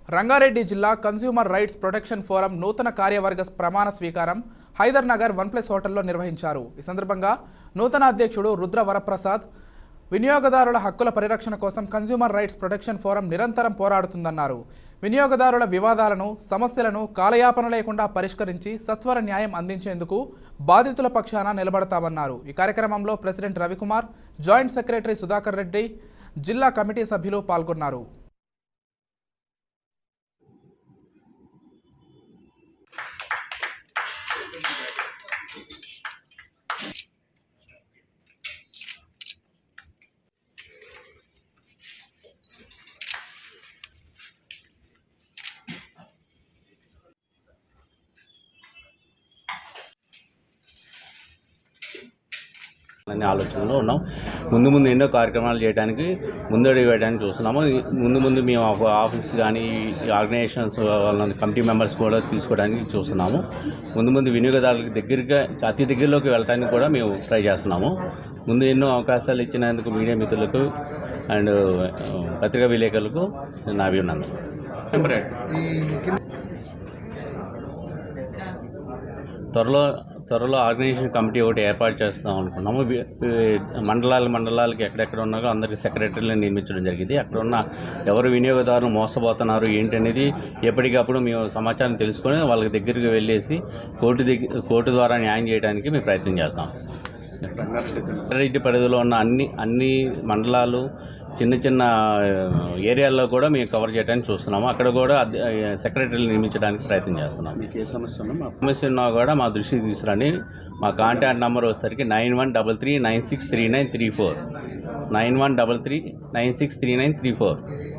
రంగారెడ్డి జిల్లా consumer rights protection forum నూతన కార్యవర్గ ప్రమాణ స్వీకారం హైదర్ నగర్ వన్ ప్లస్ హోటల్లో నిర్వహించారు ఈ సందర్భంగా నూతన అధ్యక్షుడు రుద్ర వరప్రసాద్ వినియోగదారుల హక్కుల పరిరక్షణ కోసం కన్స్యూమర్ రైట్స్ ప్రొటెక్షన్ ఫోరం నిరంతరం పోరాడుతుందన్నారు వినియోగదారుల వివాదాలను సమస్యలను కాలయాపన లేకుండా పరిష్కరించి సత్వర న్యాయం అందించేందుకు బాధితుల పక్షాన నిలబడతామన్నారు ఈ కార్యక్రమంలో president Ravikumar joint secretary Sudhakar Reddy జిల్లా కమిటీ సభ్యులు పాల్గొన్నారు అనే ఆలోచనలో ఉన్నాం ముందు ముందు ఎన్నో కార్యక్రమాలు చేయడానికి ముందడి వేయడానికి చూస్తున్నాము ఈ ముందు ముందు మేము ఒక ఆఫీస్ కానీ ఈ ఆర్గనైజేషన్స్ వాళ్ళని కమిటీ మెంబర్స్ కూడా తీసుకోవడానికి చూస్తున్నాము ముందు ముందు వినియోగదారులకు దగ్గరగా అతి దగ్గరలోకి వెళ్ళడానికి కూడా మేము ట్రై చేస్తున్నాము ముందు ఎన్నో అవకాశాలు ఇచ్చినందుకు మీడియా మిత్రులకు అండ్ పత్రికా విలేకరులకు నా అభినందనలు త్వరలో త్వరలో ఆర్గనైజేషన్ కమిటీ ఒకటి ఏర్పాటు చేస్తాం అనుకున్నాము వి- వి- మండలాల మండలాలకి ఎక్కడెక్కడ ఉన్నారో అందరికి సెక్రటరీలను నియమించడం జరిగింది అక్కడ ఉన్న ఎవరు వినియోగదారులు మోసపోతున్నారు ఏంటనేది ఎప్పటికప్పుడు మేము సమాచారం తెలుసుకొని వాళ్ళకి దగ్గరికి వెళ్ళేసి కోర్టు దగ్గర కోర్టు ద్వారా న్యాయం చేయడానికి మేము ప్రయత్నం చేస్తాం రంగారెడ్డి పరిధిలో ఉన్న అన్ని అన్ని మండలాలు చిన్న చిన్న ఆ, ఏరియాల్లో కూడా మేము కవర్ చేయడానికి చూస్తున్నాము అక్కడ కూడా అద్- ఆ, సెక్రటరీలు నియమించడానికి ప్రయత్నం చేస్తున్నాం మీకు ఏ సమస్య ఉన్నా మా సమస్య ఉన్నా కూడా మా దృష్టికి తీసుకురండి మా కాంటాక్ట్ నెంబర్ వచ్చేసరికి nine one double three nine six three nine three four nine one double three nine six three nine three four